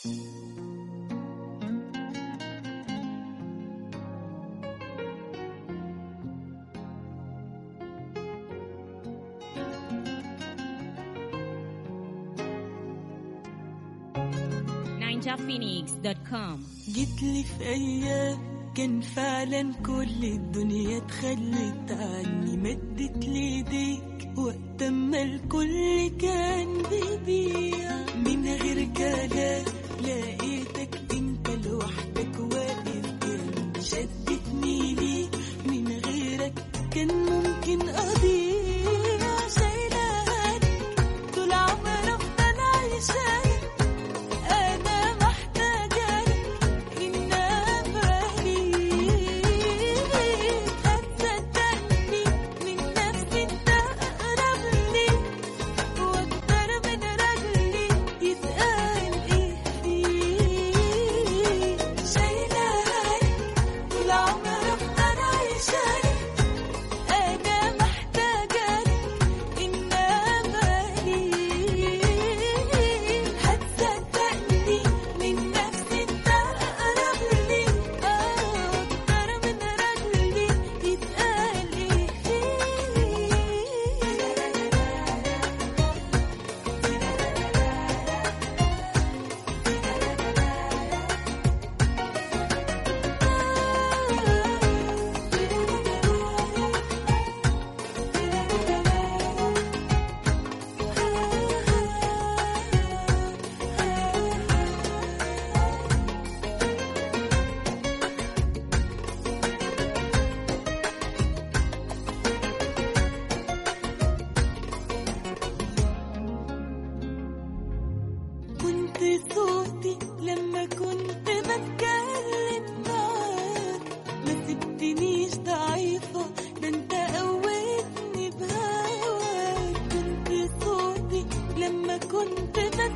ninjaphoenix.com جيت لي في ايام كان فعلا كل الدنيا اتخلت عني مدت لي ايديك وقت ما الكل كان بيبيع من غير كلام لقيتك انت لوحدك واقف جنبي شدتني ليك من غيرك كان ممكن اضيع شايلة طول عمري افضل عايشة أنا محتاجة إن أبالي هتصدقني من نفسي أنت أقرب لي وأكتر من رجلي يتقال إيه فيه شايلة طول عمري أفضل عايشة أنا محتاجة إن أبالي هتصدقني من نفسي أنت أقرب لي أكتر من رجلي يتقال إيه فيه كنت صوتي لما كنت بتكلم معاك ما سبتنيش ضعيفة ده انت قوتني بهواك كنت صوتي لما كنت بتكلم